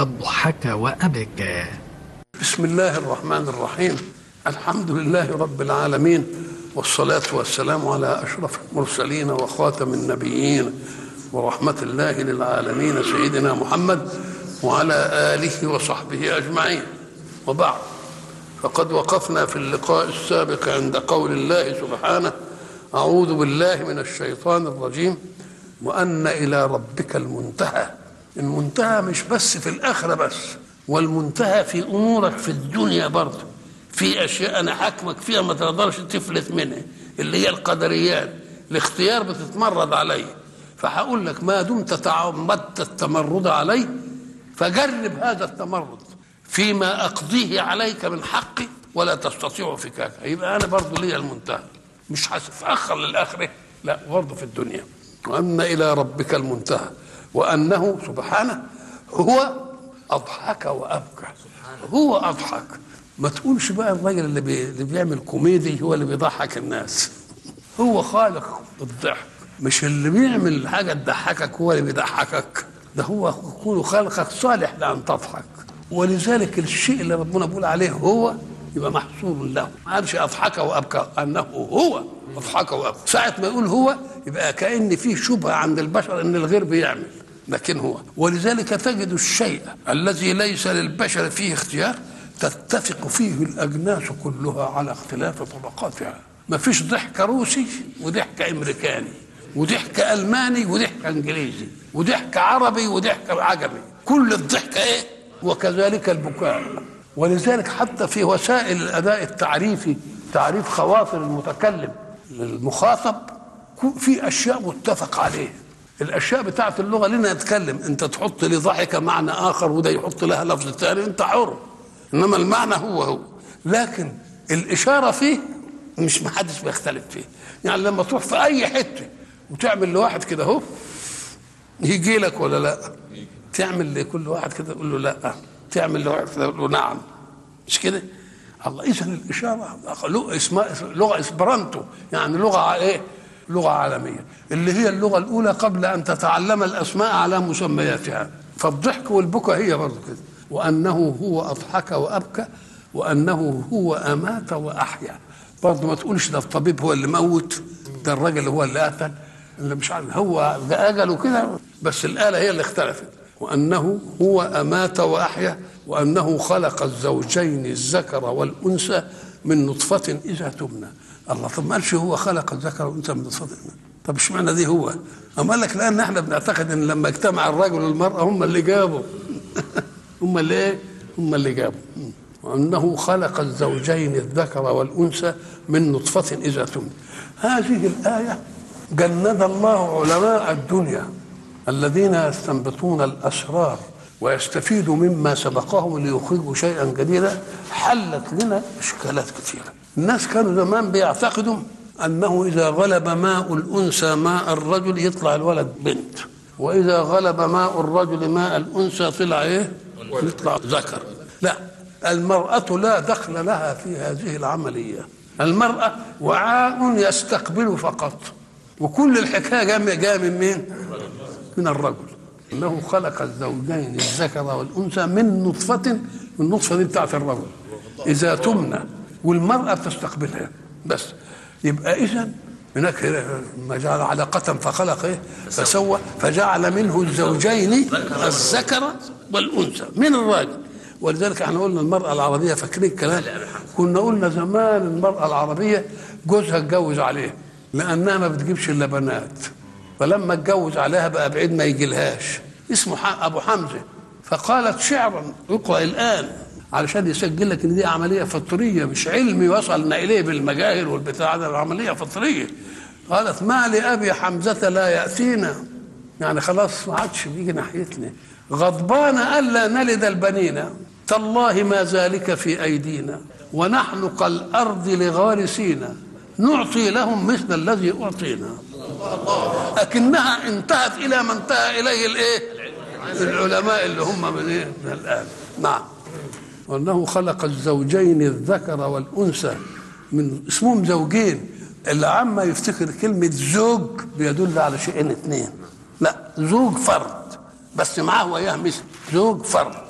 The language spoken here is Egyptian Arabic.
أضحك وأبكى بسم الله الرحمن الرحيم الحمد لله رب العالمين والصلاة والسلام على أشرف المرسلين وخاتم النبيين ورحمة الله للعالمين سيدنا محمد وعلى آله وصحبه أجمعين وبعد فقد وقفنا في اللقاء السابق عند قول الله سبحانه أعوذ بالله من الشيطان الرجيم وأن إلى ربك المنتهى المنتهى مش بس في الآخرة بس والمنتهى في أمورك في الدنيا برضه في أشياء أنا حاكمك فيها ما تقدرش تفلت منها اللي هي القدريات الاختيار بتتمرد عليه فهقول لك ما دمت تعمدت التمرد عليه فجرب هذا التمرد فيما أقضيه عليك من حقي ولا تستطيع فكاك يبقى أنا برضه ليا المنتهى مش هتتأخر للآخرة لا برضه في الدنيا وأن إلى ربك المنتهى وأنه سبحانه هو أضحك وأبكى هو أضحك ما تقولش بقى الراجل اللي, بي... اللي بيعمل كوميدي هو اللي بيضحك الناس هو خالق الضحك مش اللي بيعمل حاجة تضحكك هو اللي بيضحكك ده هو يكون خالقك صالح لأن تضحك ولذلك الشيء اللي ربنا بيقول عليه هو يبقى محصور له ما قالش أضحك وأبكى أنه هو أضحك وأبكى ساعة ما يقول هو يبقى كأن في شبهة عند البشر أن الغير بيعمل لكن هو ولذلك تجد الشيء الذي ليس للبشر فيه اختيار تتفق فيه الأجناس كلها على اختلاف طبقاتها ما فيش ضحك روسي وضحك أمريكاني وضحك ألماني وضحك إنجليزي وضحك عربي وضحك عجمي كل الضحك إيه وكذلك البكاء ولذلك حتى في وسائل الأداء التعريفي تعريف خواطر المتكلم للمخاطب في أشياء متفق عليها الاشياء بتاعت اللغه لنا نتكلم انت تحط لي ضحك معنى اخر وده يحط لها لفظ ثاني انت حر انما المعنى هو هو لكن الاشاره فيه مش محدش بيختلف فيه يعني لما تروح في اي حته وتعمل لواحد كده اهو يجي لك ولا لا تعمل لكل واحد كده تقول له لا تعمل لواحد كده تقول له نعم مش كده الله اذا الاشاره لغه اسمها لغه اسبرانتو يعني لغه ايه لغة عالمية اللي هي اللغة الأولى قبل أن تتعلم الأسماء على مسمياتها فالضحك والبكاء هي برضه كده وأنه هو أضحك وأبكى وأنه هو أمات وأحيا برضه ما تقولش ده الطبيب هو اللي موت ده الراجل هو اللي قتل اللي مش عارف هو ده أجله كده بس الآلة هي اللي اختلفت وأنه هو أمات وأحيا وأنه خلق الزوجين الذكر والأنثى من نطفة إذا تمنى الله طب ما قالش هو خلق الذكر والانثى من نطفه طب اشمعنى دي هو؟ أما قال لك لان احنا بنعتقد ان لما اجتمع الرجل والمراه هم اللي جابوا هم اللي ايه؟ هم اللي جابوا وانه خلق الزوجين الذكر والانثى من نطفه اذا تمنى هذه الايه جند الله علماء الدنيا الذين يستنبطون الاسرار ويستفيدوا مما سبقهم ليخرجوا شيئا جديدا حلت لنا اشكالات كثيره الناس كانوا زمان بيعتقدوا انه اذا غلب ماء الانثى ماء الرجل يطلع الولد بنت واذا غلب ماء الرجل ماء الانثى طلع ايه يطلع ذكر لا المراه لا دخل لها في هذه العمليه المراه وعاء يستقبل فقط وكل الحكايه جايه جايه من مين من الرجل انه خلق الزوجين الذكر والانثى من نطفه النطفه دي بتاعت الرجل اذا تمنى والمرأة بتستقبلها بس يبقى إذا هناك ما جعل علاقة فخلق إيه فسوى فجعل منه الزوجين الذكر والأنثى من الراجل ولذلك احنا قلنا المرأة العربية فاكرين الكلام كنا قلنا زمان المرأة العربية جوزها اتجوز عليها لأنها ما بتجيبش إلا بنات فلما اتجوز عليها بقى بعيد ما يجيلهاش اسمه أبو حمزة فقالت شعرا يقرأ الآن علشان يسجل لك ان دي عمليه فطريه مش علمي وصلنا اليه بالمجاهر والبتاع ده عمليه فطريه قالت ما لابي حمزه لا ياتينا يعني خلاص ما عادش بيجي ناحيتنا غضبان الا نلد البنين تالله ما ذلك في ايدينا ونحن كالارض لغارسين نعطي لهم مثل الذي اعطينا لكنها انتهت الى ما انتهى اليه الايه العلماء اللي هم من ايه من الان نعم وانه خلق الزوجين الذكر والانثى من اسمهم زوجين اللي عما يفتكر كلمة زوج بيدل على شيئين اثنين لا زوج فرد بس معاه وياه مثل زوج فرد